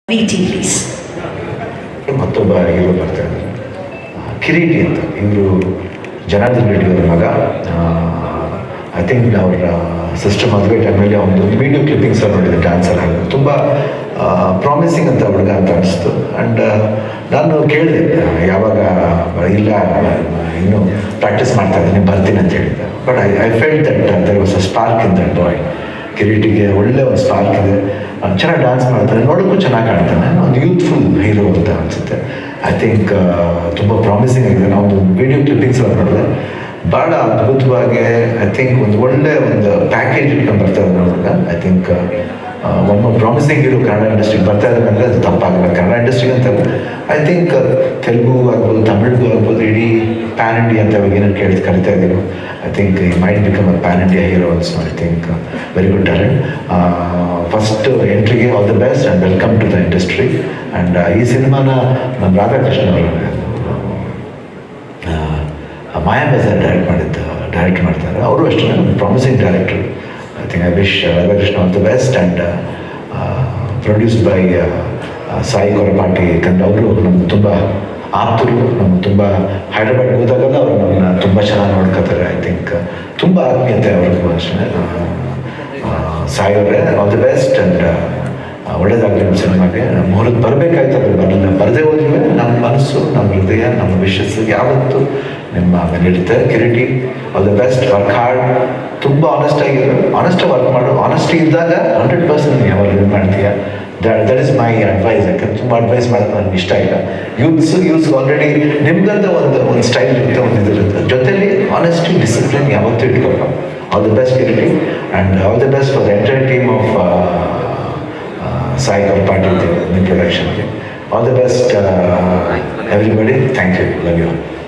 VT, please. ಮತ್ತೊಬ್ಬ hero ಬರ್ತಾ ಇದ್ದಾರೆ ಆ, ಕಿರೀಟಿ ಅಂತ ಇವರು ಜನಾರ್ದನ್ ರೆಡ್ಡಿ ಅವರ ಮಗ ಐ ಥಿಂಕ್ ಅವರ ಸಿಸ್ಟರ್ ಮದುವೆ ಟೈಮಲ್ಲಿ ಒಂದು ವಿಡಿಯೋ ಕ್ಲಿಪ್ಪಿಂಗ್ಸ್ ನೋಡಿದೆ ಡ್ಯಾನ್ಸರ್ ಆಗಿ ತುಂಬ ಪ್ರಾಮಿಸಿಂಗ್ ಅಂತ ಹುಡುಗ ಅಂತ ಅನಿಸ್ತು ಆ್ಯಂಡ್ ನಾನು ಕೇಳಿದೆ ಯಾವಾಗ ಇಲ್ಲ ಇನ್ನು ಪ್ರಾಕ್ಟೀಸ್ ಮಾಡ್ತಾ ಇದ್ದೀನಿ ಬರ್ತೀನಿ ಅಂತ ಹೇಳಿದ್ದೆ but I I felt that there was a spark in that boy ಕಿರೀಟಿಗೆ ಒಳ್ಳೆ ಒಂದು ಸ್ಪಾರ್ಕ್ ಇದೆ ಅವ್ನು ಚೆನ್ನಾಗಿ ಡ್ಯಾನ್ಸ್ ಮಾಡ್ತಾನೆ ನೋಡೋಕ್ಕೂ ಚೆನ್ನಾಗಿ ಕಾಣ್ತಾನೆ ಒಂದು ಯೂತ್ಫುಲ್ ಹೀರೋ ಅಂತ ಅನಿಸುತ್ತೆ ಐ ಥಿಂಕ್ ತುಂಬ ಪ್ರಾಮಿಸಿಂಗ್ ಆಗಿದೆ ನಾವು ಒಂದು ವಿಡಿಯೋ ಕ್ಲಿಪ್ಪಿಂಗ್ಸ್ ಎಲ್ಲ ನೋಡಿದೆ ಭಾಳ ಅದ್ಭುತವಾಗಿ ಐ ಥಿಂಕ್ ಒಂದು ಒಳ್ಳೆ ಒಂದು ಪ್ಯಾಕೇಜ್ ಇಟ್ಕೊಂಡು ಬರ್ತಾ ಇದ್ದಾರೆ ನೋಡಿದಾಗ ಐ ಥಿಂಕ್ ಒಬ್ಬ ಪ್ರಾಮಿಸಿಂಗ್ ಹೀರೋ ಕನ್ನಡ ಇಂಡಸ್ಟ್ರಿಗೆ ಬರ್ತಾ ಇದ್ದಾರೆ ಅಂದರೆ ಅದು ತಪ್ಪಾಗಲ್ಲ ಕನ್ನಡ ಇಂಡಸ್ಟ್ರಿಗೆ ಅಂತ ಐ ಥಿಂಕ್ ತೆಲುಗು ಆಗ್ಬೋದು ತಮಿಳ್ಗೂ ಆಗ್ಬೋದು ಇಡೀ ಪ್ಯಾನ್ ಇಂಡಿಯಾ ಅಂತ ಇವಾಗ ಏನೇನು ಕೇಳಿ ಕರಿತಾ ಇದ್ದೀವಿ I think he might become a pan India hero also I think very good talent first ಎಂಟ್ರಿಗೆ all the best and welcome to the industry and ಈ ಸಿನಿಮಾನ ನಮ್ಮ ರಾಧಾಕೃಷ್ಣ ಅವರು ಮಾಯಾ ಬಜಾರ್ ಡೈರೆಕ್ಟ್ ಮಾಡಿದ್ದು ಡೈರೆಕ್ಟ್ ಮಾಡ್ತಾರೆ ಅವರು ಅಷ್ಟೇ promising director I think I wish Radhakrishna all the best and produced by Sai Korapati ಯಾಕಂದ್ರೆ ಅವರು ನಮ್ಗೆ ತುಂಬ ಆಪ್ತರು ನಮ್ಗೆ ತುಂಬ ಹೈದ್ರಾಬಾದ್ಗೆ ಹೋದಾಗೆಲ್ಲ ಅವರು ನಮ್ಮನ್ನ ತುಂಬ ಚೆನ್ನಾಗಿ ನೋಡ್ಕೋತಾರೆ ಐ ಥಿಂಕ್ ತುಂಬ ಆತ್ಮೀಯತೆ ಅವ್ರಿಗೂ ಅಷ್ಟೇ ಸಾಯಿ ಅವರೇ ಆಲ್ ದಿ ಬೆಸ್ಟ್ ಆ್ಯಂಡ್ ಒಳ್ಳೇದಾಗಲಿ ನಮ್ಮ ಸಿನಿಮಾಗೆ ಮುಹೂರ್ತ ಬರಬೇಕಾಯ್ತು ಅದು ಬರಲಿಲ್ಲ ಬರದೇ ಹೋದ್ರೂ ನಮ್ಮ ಮನಸ್ಸು ನಮ್ಮ ಹೃದಯ ನಮ್ಮ ವಿಶಸ್ಸು ಯಾವತ್ತೂ ನಿಮ್ಮ ಮೇಲೆ ಇರುತ್ತೆ Kiriti all the best work hard ತುಂಬ ಆನೆಸ್ಟ್ ಆಗಿರೋ ಆನೆಸ್ಟ್ ವರ್ಕ್ ಮಾಡು ಆನೆಸ್ಟಿ ಇದ್ದಾಗ ಹಂಡ್ರೆಡ್ ಪರ್ಸೆಂಟ್ ನೀವು ಯಾವಾಗ ಇದು ಮಾಡ್ತೀಯ ದಟ್ ಇಸ್ ಮೈ ಅಡ್ವೈಸ್ ಯಾಕಂದ್ರೆ ತುಂಬ ಅಡ್ವೈಸ್ ಮಾಡೋದು ನನಗೆ ಇಷ್ಟ ಇಲ್ಲ ಯೂತ್ಸ್ ಯೂತ್ಸ್ ಆಲ್ರೆಡಿ ನಿಮ್ಗಂತ ಒಂದು ಒಂದು ಸ್ಟೈಲ್ ಇರುತ್ತೆ ಒಂದು ಇದಿರುತ್ತೆ ಜೊತೆಲಿ ಆನೆಸ್ಟಿ ಡಿಸಿಪ್ಲಿನ್ ಯಾವತ್ತೂ ಇಟ್ಕೊಳ್ಳೋ all the best Kiriti and all the best for the entire team of Sai Patil ನಿಮ್ಮ ಪ್ರೊಡಕ್ಷನ್ಗೆ all the best everybody thank you love you